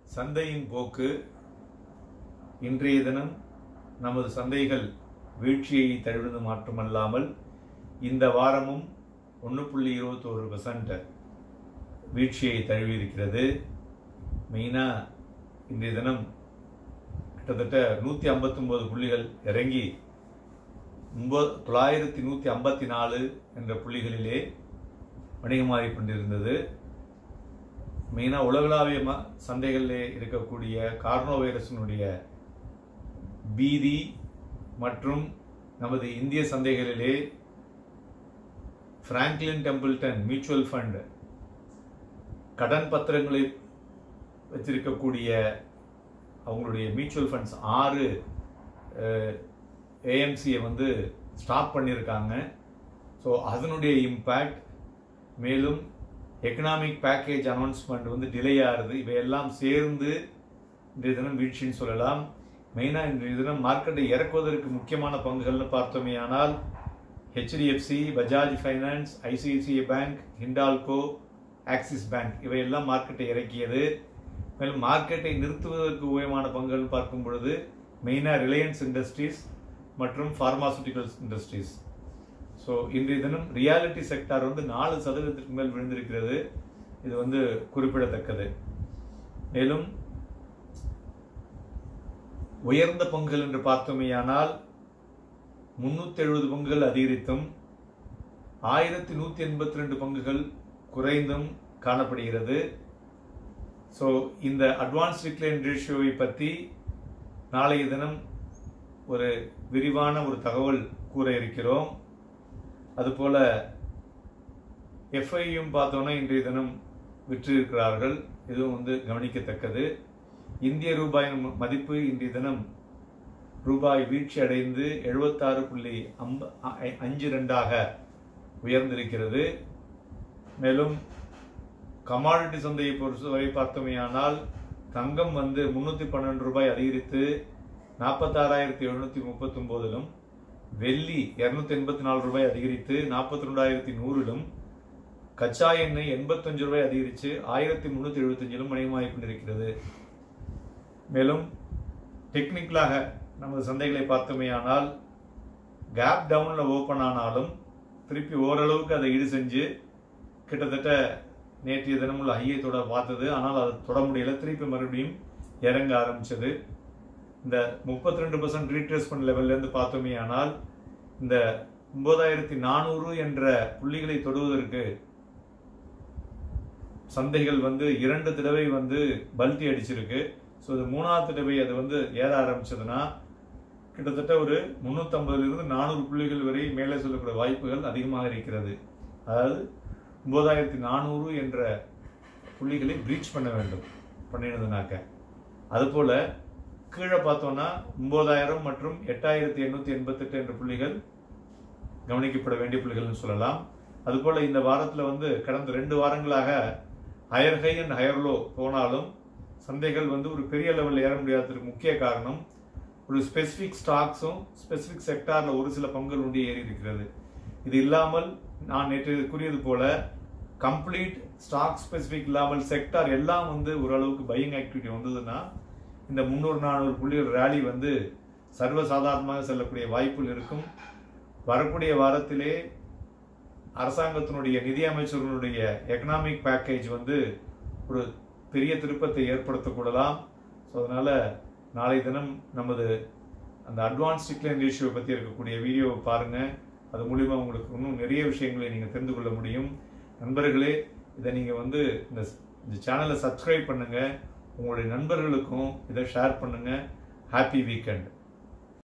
சந்தையின் போக்கு இன்றைய தினம் நமது சந்தைகள் வீழ்ச்சியை தழுவது மட்டுமல்லாமல் இந்த வாரமும் ஒன்று புள்ளி இருபத்தோரு பெர்சன்ட் வீழ்ச்சியை தழுவி இருக்கிறது மெயினாக இன்றைய தினம் கிட்டத்தட்ட நூற்றி ஐம்பத்தொம்போது புள்ளிகள் இறங்கி ஒன்பது தொள்ளாயிரத்தி நூற்றி ஐம்பத்தி நாலு என்ற புள்ளிகளிலே வணிகமாகிக் கொண்டிருந்தது மெயினாக உலகளாவிய ம சந்தைகளிலே இருக்கக்கூடிய கார்னோ வைரஸினுடைய பீதி மற்றும் நமது இந்திய சந்தைகளிலே பிராங்க்லின் டெம்பிள்டன் மியூச்சுவல் ஃபண்ட் கடன் பத்திரங்களை வச்சிருக்கக்கூடிய அவங்களுடைய மியூச்சுவல் ஃபண்ட்ஸ் ஆறு ஏஎம்சியை வந்து ஸ்டாப் பண்ணியிருக்காங்க ஸோ அதனுடைய இம்பேக்ட் மேலும் எக்கனாமிக் பேக்கேஜ் அனௌன்ஸ்மெண்ட் வந்து டிலே ஆகுது இவையெல்லாம் சேர்ந்து இன்றைய தினம் வீழ்ச்சின்னு சொல்லலாம் மெயினாக இன்றைய தினம் மார்க்கெட்டை இறக்குவதற்கு முக்கியமான பங்குகள்னு பார்த்தோமே ஆனால் HDFC Bajaj finance ICICI bank Hindalco Axis bank இவையெல்லாம் மார்க்கெட்டை இறக்கியது மேலும் மார்க்கெட்டை நிறுத்துவதற்கு உயமான பங்குகள் பார்க்கும் பொழுது மெயினாக ரிலையன்ஸ் இண்டஸ்ட்ரீஸ் மற்றும் ஃபார்மாசூட்டிகல்ஸ் இண்டஸ்ட்ரீஸ் ஸோ இன்றைய தினம் ரியாலிட்டி செக்டார் வந்து நாலு சதவீதத்திற்கு மேல் விழுந்திருக்கிறது இது வந்து குறிப்பிடத்தக்கது மேலும் உயர்ந்த பங்குகள் என்று பார்த்தோமேயானால் முன்னூத்தி எழுபது பங்குகள் அதிகரித்தும் ஆயிரத்தி நூத்தி எண்பத்தி ரெண்டு பங்குகள் குறைந்தும் காணப்படுகிறது ஸோ இந்த அட்வான்ஸ் டிக்ளைன் ரேஷியோவை பற்றி நாளைய தினம் ஒரு விரிவான ஒரு தகவல் கூற இருக்கிறோம் அதுபோல எஃப்ஐயும் பார்த்தோன்னா இன்றைய தினம் விற்றிருக்கிறார்கள் இதுவும் வந்து கவனிக்கத்தக்கது இந்திய ரூபாயின் மதிப்பு இன்றைய தினம் ரூபாய் வீழ்ச்சி அடைந்து எழுபத்தாறு புள்ளி அம்ப அஞ்சு ரெண்டாக உயர்ந்திருக்கிறது மேலும் கமாடிட்டி சந்தையை பொறுத்தவரை பார்த்தோமேயானால் தங்கம் வந்து முன்னூற்றி பன்னெண்டு ரூபாய் அதிகரித்து நாற்பத்தாறாயிரத்தி எழுநூற்றி முப்பத்தொம்போதிலும் வெள்ளி இரநூத்தி எண்பத்தி நாலு ரூபாய் அதிகரித்து நாற்பத்தி ரெண்டாயிரத்தி நூறிலும் கச்சா எண்ணெய் எண்பத்தஞ்சு ரூபாய் அதிகரித்து ஆயிரத்தி முந்நூற்றி எழுபத்தஞ்சிலும் மணியமாகிக் கொண்டிருக்கிறது மேலும் டெக்னிக்கலாக நமது சந்தைகளை பார்த்தோமேயானால் கேப் டவுனில் ஓப்பன் ஆனாலும் திருப்பி ஓரளவுக்கு அதை ஈடு செஞ்சு கிட்டத்தட்ட நேற்றைய தினம் உள்ள ஹையை தொட பார்த்தது ஆனால் அதை தொட முடியல திருப்பி மறுபடியும் இறங்க ஆரம்பிச்சது இந்த முப்பத்தி ரெண்டு பர்சன்ட் ரீட்ரேஸ்மெண்ட் லெவல்லேருந்து பார்த்தோமே ஆனால் இந்த ஒன்பதாயிரத்தி நானூறு என்ற புள்ளிகளை தொடுவதற்கு சந்தைகள் வந்து இரண்டு தடவை வந்து பல்ட்டி அடிச்சிருக்கு ஸோ இது மூணாவது தடவை அது வந்து ஏற ஆரம்பிச்சதுன்னா கிட்டத்தட்ட ஒரு முந்நூற்றம்பதுலேருந்து நானூறு புள்ளிகள் வரை மேலே சொல்லக்கூடிய வாய்ப்புகள் அதிகமாக இருக்கிறது அதாவது ஒன்பதாயிரத்தி நானூறு என்ற புள்ளிகளை பிரீச் பண்ண வேண்டும் பண்ணினதுனாக்க அதுபோல் கீழே பார்த்தோம்னா ஒன்பதாயிரம் மற்றும் எட்டாயிரத்தி எண்ணூற்றி எண்பத்தெட்டு என்ற புள்ளிகள் கவனிக்கப்பட வேண்டிய புள்ளிகள்னு சொல்லலாம் அதுபோல் இந்த வாரத்தில் வந்து கடந்த ரெண்டு வாரங்களாக higher high and higher low போனாலும் சந்தைகள் வந்து ஒரு பெரிய லெவலில் ஏற முடியாததுக்கு முக்கிய காரணம் ஒரு ஸ்பெசிஃபிக் ஸ்டாக்ஸும் ஸ்பெசிஃபிக் செக்டாரில் ஒரு சில பங்குகள் உண்டு ஏறி இருக்கிறது இது இல்லாமல் நான் நேற்று கூறியது போல கம்ப்ளீட் ஸ்டாக் ஸ்பெசிஃபிக் இல்லாமல் செக்டார் எல்லாம் வந்து ஓரளவுக்கு பையிங் ஆக்டிவிட்டி வந்ததுன்னா இந்த முந்நூறு நானூறு புள்ளிகள் ரேலி வந்து சர்வசாதாரணமாக செல்லக்கூடிய வாய்ப்புகள் இருக்கும் வரக்கூடிய வாரத்திலே அரசாங்கத்தினுடைய நிதி அமைச்சர்களுடைய எக்கனாமிக் பேக்கேஜ் வந்து ஒரு பெரிய திருப்பத்தை ஏற்படுத்தக்கூடலாம் ஸோ அதனால் நாளை தினம் நமது அந்த அட்வான்ஸ் டிக்ளைன் ரேஷியோ பற்றி இருக்கக்கூடிய வீடியோவை பாருங்கள் அது மூலிமா உங்களுக்கு இன்னும் நிறைய விஷயங்களை நீங்கள் தெரிந்து கொள்ள முடியும் நண்பர்களே இதை நீங்கள் வந்து இந்த இந்த சேனலை சப்ஸ்கிரைப் பண்ணுங்கள் உங்களுடைய நண்பர்களுக்கும் இதை ஷேர் பண்ணுங்கள் ஹாப்பி வீக்கெண்ட்